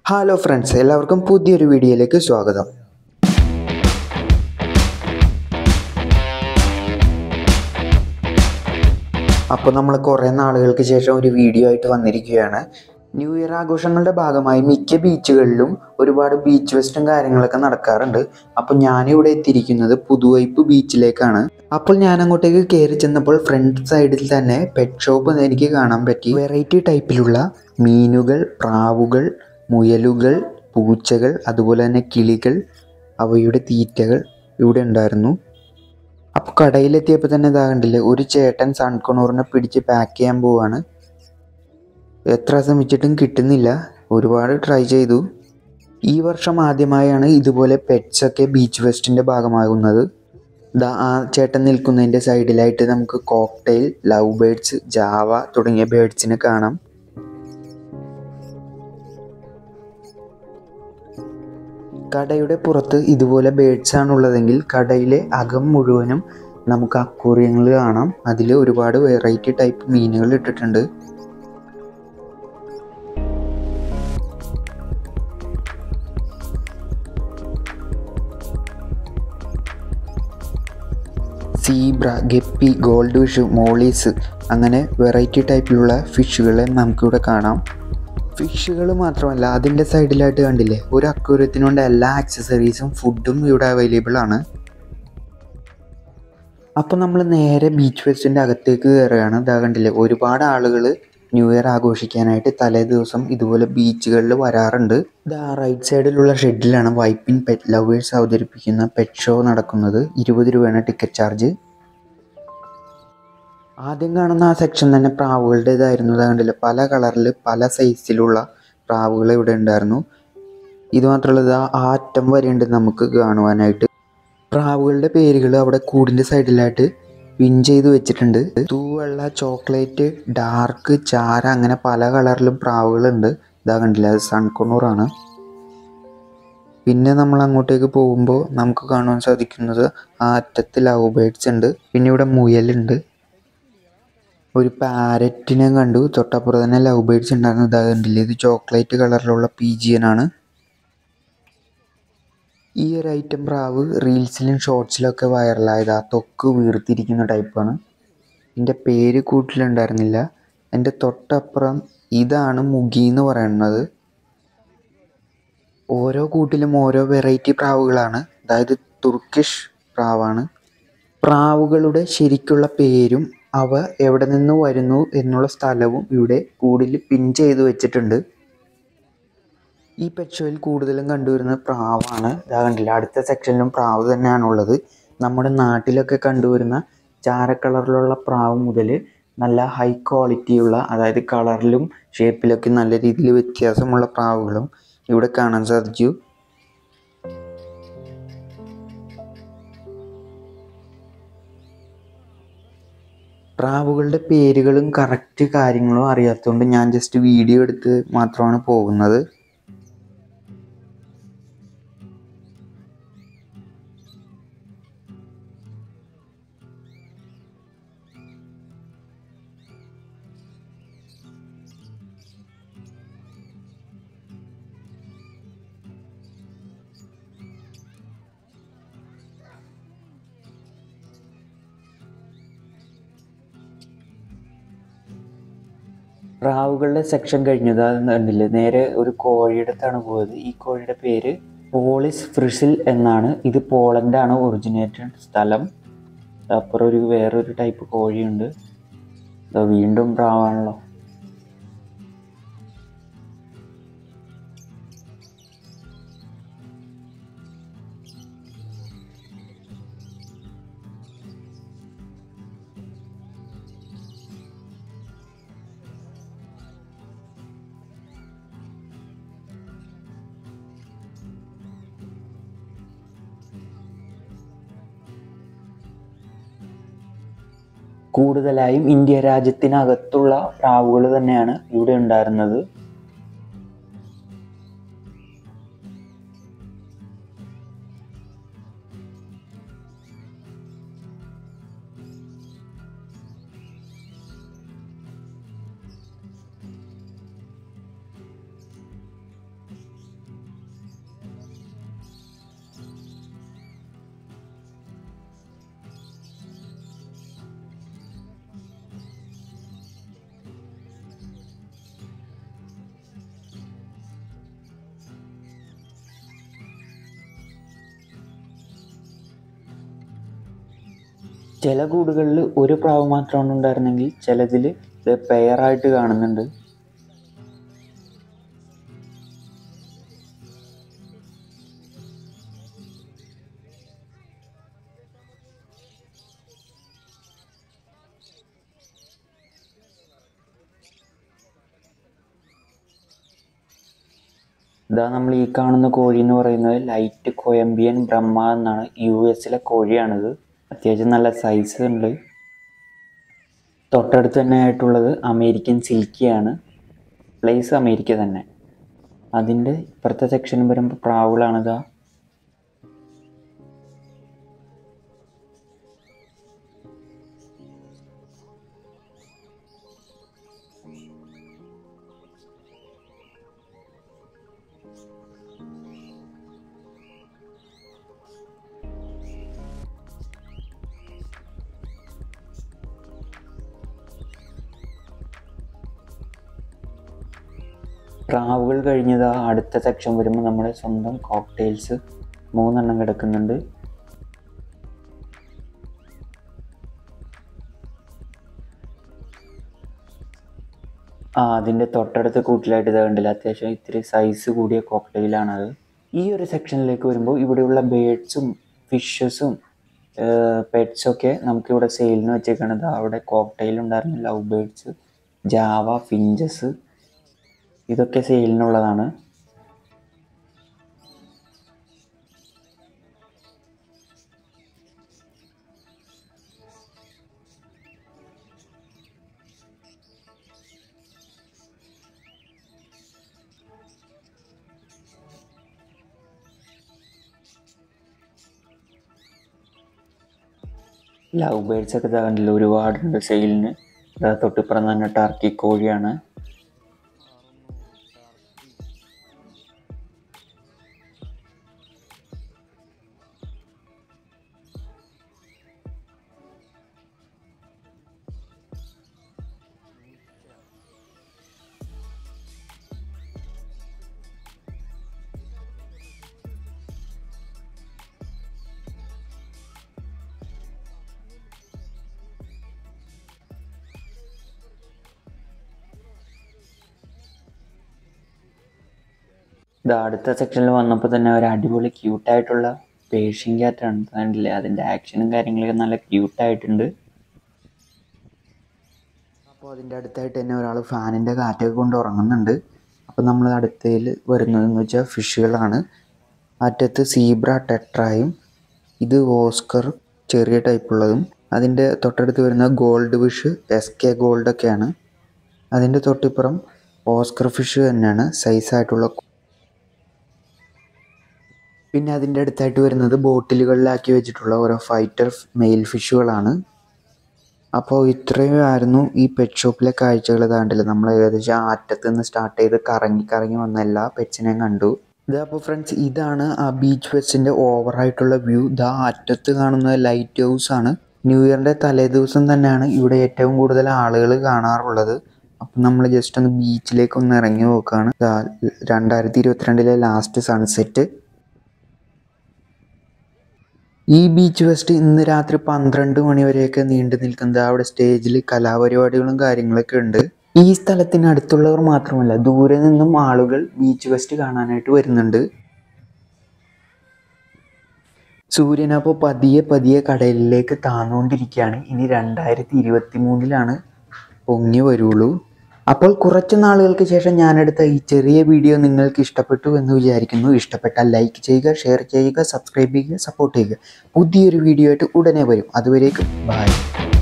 hello friends എല്ലാവർക്കും പുതിയൊരു വീഡിയോയിലേക്ക് സ്വാഗതം അപ്പോൾ നമ്മൾ കുറേ നാളുകൾക്ക് ശേഷം ഒരു വീഡിയോ ആയിട്ട് വന്നിരിക്കുകയാണ് ന്യൂ ഇയർ ആഘോഷങ്ങളുടെ ഭാഗമായി മിക്ക ബീച്ചുകളിലും ഒരുപാട് ബീച്ച് ഫെസ്റ്റും കാര്യങ്ങളൊക്കെ നടക്കാറുണ്ട് അപ്പോൾ ഞാനിവിടെ എത്തിയിരിക്കുന്നത് പുതുവൈപ്പ് ബീച്ചിലേക്കാണ് അപ്പോൾ ഞാൻ അങ്ങോട്ടേക്ക് കയറി ചെന്നപ്പോൾ ഫ്രണ്ട് സൈഡിൽ തന്നെ പെറ്റ് ഷോപ്പ് എനിക്ക് കാണാൻ പറ്റി വെറൈറ്റി ടൈപ്പിലുള്ള മീനുകൾ പ്രാവുകൾ മുയലുകൾ പൂച്ചകൾ അതുപോലെ തന്നെ കിളികൾ അവയുടെ തീറ്റകൾ ഇവിടെ ഉണ്ടായിരുന്നു അപ്പോൾ കടയിലെത്തിയപ്പോൾ തന്നെ ഇതാ കണ്ടില്ലേ ഒരു ചേട്ടൻ സൺകൊണൂറിനെ പിടിച്ച് പാക്ക് ചെയ്യാൻ പോവാണ് എത്ര ശ്രമിച്ചിട്ടും കിട്ടുന്നില്ല ഒരുപാട് ട്രൈ ചെയ്തു ഈ വർഷം ആദ്യമായാണ് ഇതുപോലെ പെറ്റ്സ് ഒക്കെ ബീച്ച് ഫെസ്റ്റിൻ്റെ ഭാഗമാകുന്നത് ദാ ആ ചേട്ടൻ നിൽക്കുന്നതിൻ്റെ സൈഡിലായിട്ട് നമുക്ക് കോക്ടെയിൽ ലവ് ബേർഡ്സ് ജാവ തുടങ്ങിയ ബേർഡ്സിനെ കാണാം കടയുടെ പുറത്ത് ഇതുപോലെ ബേഡ്സ് ആണുള്ളതെങ്കിൽ കടയിലെ അകം മുഴുവനും നമുക്ക് അക്വേറിയങ്ങൾ കാണാം അതിൽ ഒരുപാട് വെറൈറ്റി ടൈപ്പ് മീനുകൾ ഇട്ടിട്ടുണ്ട് zebra guppy goldfish mollies അങ്ങനെ വെറൈറ്റി ടൈപ്പിലുള്ള ഫിഷുകളെ നമുക്കിവിടെ കാണാം ഫിഷുകൾ മാത്രമല്ല അതിൻ്റെ സൈഡിലായിട്ട് കണ്ടില്ലേ ഒരു അക്വേറിയത്തിന് വേണ്ട എല്ലാ ആക്സസറീസും ഫുഡും ഇവിടെ അവൈലബിൾ ആണ് അപ്പോൾ നമ്മൾ നേരെ ബീച്ച് ഫെസ്റ്റിൻ്റെ അകത്തേക്ക് കയറുകയാണ് ഇതാ കണ്ടില്ലേ ഒരുപാട് ആളുകൾ ന്യൂ ഇയർ ആഘോഷിക്കാനായിട്ട് തലേ ദിവസം ഇതുപോലെ ബീച്ചുകളിൽ വരാറുണ്ട് ഇതാ റൈറ്റ് സൈഡിലുള്ള ഷെഡിലാണ് വൈപ്പിൻ പെറ്റ് ലവേഴ്സ് അവതരിപ്പിക്കുന്ന പെറ്റ് ഷോ നടക്കുന്നത് ഇരുപത് രൂപയാണ് ടിക്കറ്റ് ചാർജ് ആദ്യം കാണുന്ന ആ സെക്ഷൻ തന്നെ പ്രാവുകളുടേതായിരുന്നു ഇതാ കണ്ടില്ല പല കളറിൽ പല സൈസിലുള്ള പ്രാവുകൾ ഇവിടെ ഉണ്ടായിരുന്നു ഇത് മാത്രമല്ല ഇതാ ആ അറ്റം വരെയുണ്ട് നമുക്ക് കാണുവാനായിട്ട് പ്രാവുകളുടെ പേരുകൾ അവിടെ കൂടിൻ്റെ സൈഡിലായിട്ട് പിൻ ചെയ്ത് വെച്ചിട്ടുണ്ട് തൂവെള്ള ചോക്ലേറ്റ് ഡാർക്ക് ചാര അങ്ങനെ പല കളറിലും പ്രാവുകളുണ്ട് ഇതാ കണ്ടില്ല അത് സൺകൊണൂറാണ് പിന്നെ നമ്മൾ അങ്ങോട്ടേക്ക് പോകുമ്പോൾ നമുക്ക് കാണുവാൻ സാധിക്കുന്നത് ആ അറ്റത്ത് ലവ് ബേർഡ്സ് ഉണ്ട് പിന്നെ ഇവിടെ മുയലുണ്ട് ഒരു പാരറ്റിനെ കണ്ടു തൊട്ടപ്പുറം തന്നെ ലവ് ബേർഡ്സ് ഉണ്ടായിരുന്നു ഇതാ കണ്ടില്ലേ ഇത് ചോക്ലേറ്റ് കളറിലുള്ള പീജിയൻ ആണ് ഈ ഒരു ഐറ്റം പ്രാവ് റീൽസിലും ഷോർട്സിലൊക്കെ വൈറലായത് ആ തൊക്ക് വീർത്തിരിക്കുന്ന ടൈപ്പാണ് എൻ്റെ പേര് കൂട്ടിലുണ്ടായിരുന്നില്ല എൻ്റെ തൊട്ടപ്പുറം ഇതാണ് മുഗി എന്ന് പറയുന്നത് ഓരോ കൂട്ടിലും ഓരോ വെറൈറ്റി പ്രാവുകളാണ് അതായത് തുർക്കിഷ് പ്രാവാണ് പ്രാവുകളുടെ ശരിക്കുള്ള പേരും അവ എവിടെ നിന്ന് വരുന്നു എന്നുള്ള സ്ഥലവും ഇവിടെ കൂടിൽ പിൻ ചെയ്ത് വെച്ചിട്ടുണ്ട് ഈ പെറ്റ് ഷോയിൽ കൂടുതലും കണ്ടുവരുന്നത് പ്രാവാണ് ഇതാ കണ്ടില്ല അടുത്ത സെക്ഷനിലും പ്രാവ് തന്നെയാണുള്ളത് നമ്മുടെ നാട്ടിലൊക്കെ കണ്ടുവരുന്ന ചാര കളറിലുള്ള പ്രാവ് മുതൽ നല്ല ഹൈ ക്വാളിറ്റിയുള്ള അതായത് കളറിലും ഷേപ്പിലൊക്കെ നല്ല രീതിയിൽ വ്യത്യാസമുള്ള പ്രാവുകളും ഇവിടെ കാണാൻ സാധിച്ചു പ്രാവുകളുടെ പേരുകളും കറക്റ്റ് കാര്യങ്ങളും അറിയാത്തതുകൊണ്ട് ഞാൻ ജസ്റ്റ് വീഡിയോ എടുത്ത് മാത്രമാണ് പോകുന്നത് പ്രാവുകളുടെ സെക്ഷൻ കഴിഞ്ഞത് അത് കണ്ടില്ലേ നേരെ ഒരു കോഴിയുടെ അടുത്താണ് പോയത് ഈ കോഴിയുടെ പേര് പോളിസ് ഫ്രിസിൽ എന്നാണ് ഇത് പോളണ്ടാണ് ഒറിജിനേറ്റഡ് സ്ഥലം അപ്പുറം ഒരു വേറൊരു ടൈപ്പ് കോഴിയുണ്ട് ദാ വീണ്ടും പ്രാവാണല്ലോ കൂടുതലായും ഇന്ത്യ രാജ്യത്തിനകത്തുള്ള പ്രാവുകൾ തന്നെയാണ് ഇവിടെ ഉണ്ടായിരുന്നത് ചില കൂടുകളിൽ ഒരു പ്രാവ് മാത്രമാണ് ഉണ്ടായിരുന്നെങ്കിൽ ചിലതിൽ ഇത് പെയറായിട്ട് കാണുന്നുണ്ട് ഇതാ നമ്മൾ ഈ കാണുന്ന കോഴി എന്ന് പറയുന്നത് ലൈറ്റ് കൊയമ്പിയൻ ബ്രഹ്മ എന്നാണ് യു എസിലെ കോഴിയാണിത് അത്യാവശ്യം നല്ല സൈസ് ഉണ്ട് തൊട്ടടുത്ത് തന്നെ ആയിട്ടുള്ളത് അമേരിക്കൻ സിൽക്കിയാണ് പ്ലേസ് അമേരിക്ക തന്നെ അതിൻ്റെ ഇപ്പുറത്തെ സെക്ഷൻ വരുമ്പോൾ പ്രാവുകളാണിതാ പ്രാവുകൾ കഴിഞ്ഞത് അടുത്ത സെക്ഷൻ വരുമ്പോൾ നമ്മുടെ സ്വന്തം കോക്ടെയിൽസ് മൂന്നെണ്ണം കിടക്കുന്നുണ്ട് ആ അതിൻ്റെ തൊട്ടടുത്ത കൂട്ടിലായിട്ട് ഇത് കണ്ടില്ല അത്യാവശ്യം ഇത്തിരി സൈസ് കൂടിയ കോക്ടെയിലാണത് ഈ ഒരു സെക്ഷനിലേക്ക് വരുമ്പോൾ ഇവിടെയുള്ള ബേഡ്സും ഫിഷസും പെറ്റ്സൊക്കെ നമുക്കിവിടെ സെയിലിന് വെച്ചേക്കണത് അവിടെ കോക്ടെയിൽ ഉണ്ടായിരുന്ന ലവ് ബേഡ്സ് ജാവ ഫിഞ്ചസ് ഇതൊക്കെ സെയിലിനുള്ളതാണ് ലവ് ബേഡ്സ് ഒക്കെ കണ്ടില്ല ഒരുപാടുണ്ട് സെയിലിന് തൊട്ടിപ്പുറം തന്നെ ടർക്കി കോഴിയാണ് ഇത് അടുത്ത സെക്ഷനിൽ വന്നപ്പോൾ തന്നെ ഒരു അടിപൊളി ക്യൂട്ടായിട്ടുള്ള പേർഷ്യൻ ക്യാറ്റാണ് കണ്ടില്ലേ അതിൻ്റെ ആക്ഷനും കാര്യങ്ങളൊക്കെ നല്ല ക്യൂട്ടായിട്ടുണ്ട് അപ്പോൾ അതിൻ്റെ അടുത്തായിട്ട് തന്നെ ഒരാൾ ഫാനിൻ്റെ കാറ്റൊക്കെ കൊണ്ട് ഉറങ്ങുന്നുണ്ട് അപ്പോൾ നമ്മൾ അടുത്തതിൽ വരുന്നതെന്ന് വെച്ചാൽ ഫിഷുകളാണ് അറ്റത്ത് സീബ്ര ടെട്രായും ഇത് ഓസ്കർ ചെറിയ ടൈപ്പുള്ളതും അതിൻ്റെ തൊട്ടടുത്ത് വരുന്ന ഗോൾഡ് ഫിഷ് എസ് കെ ഗോൾഡൊക്കെയാണ് അതിൻ്റെ തൊട്ടിപ്പുറം ഓസ്കർ ഫിഷ് തന്നെയാണ് സൈസായിട്ടുള്ള പിന്നെ അതിൻ്റെ അടുത്തായിട്ട് വരുന്നത് ബോട്ടിലുകളിലാക്കി വെച്ചിട്ടുള്ള ഓരോ ഫൈറ്റർ മെയിൽ ഫിഷുകളാണ് അപ്പോൾ ഇത്രയും ആയിരുന്നു ഈ പെറ്റ് ഷോപ്പിലെ കാഴ്ചകൾ താണ്ടില്ല നമ്മൾ ഏകദേശം ആ അറ്റത്ത് നിന്ന് സ്റ്റാർട്ട് ചെയ്ത് കറങ്ങി കറങ്ങി വന്ന എല്ലാ പെറ്റ്സിനെയും കണ്ടു ഇത് അപ്പോൾ ഫ്രണ്ട്സ് ഇതാണ് ആ ബീച്ച് ഫെസ്റ്റിൻ്റെ ഓവറായിട്ടുള്ള വ്യൂ ഇതാ അറ്റത്ത് കാണുന്ന ലൈറ്റ് ഹൗസ് ആണ് ന്യൂ ഇയറിൻ്റെ തലേ ദിവസം തന്നെയാണ് ഇവിടെ ഏറ്റവും കൂടുതൽ ആളുകൾ കാണാറുള്ളത് അപ്പം നമ്മൾ ജസ്റ്റ് ഒന്ന് ബീച്ചിലേക്ക് ഒന്ന് ഇറങ്ങി നോക്കുകയാണ് ദാ രണ്ടായിരത്തി ഇരുപത്തിരണ്ടിലെ ലാസ്റ്റ് സൺസെറ്റ് ഈ ബീച്ച് ഫെസ്റ്റ് ഇന്ന് രാത്രി പന്ത്രണ്ട് മണി വരെയൊക്കെ നീണ്ടു നിൽക്കുന്നത് അവിടെ സ്റ്റേജിൽ കലാപരിപാടികളും കാര്യങ്ങളൊക്കെ ഉണ്ട് ഈ സ്ഥലത്തിന് അടുത്തുള്ളവർ മാത്രമല്ല ദൂരെ നിന്നും ആളുകൾ ബീച്ച് ഫെസ്റ്റ് കാണാനായിട്ട് വരുന്നുണ്ട് സൂര്യൻ അപ്പോൾ പതിയെ പതിയെ കടലിലേക്ക് താന്നുകൊണ്ടിരിക്കുകയാണ് ഇനി രണ്ടായിരത്തി ഇരുപത്തി മൂന്നിലാണ് പൊങ്ങി വരുള്ളൂ അപ്പോൾ കുറച്ച് നാളുകൾക്ക് ശേഷം ഞാനെടുത്ത ഈ ചെറിയ വീഡിയോ നിങ്ങൾക്ക് ഇഷ്ടപ്പെട്ടു എന്ന് വിചാരിക്കുന്നു ഇഷ്ടപ്പെട്ടാൽ ലൈക്ക് ചെയ്യുക ഷെയർ ചെയ്യുക സബ്സ്ക്രൈബ് ചെയ്യുക സപ്പോർട്ട് ചെയ്യുക പുതിയൊരു വീഡിയോ ആയിട്ട് ഉടനെ വരും അതുവരേക്കും ബൈ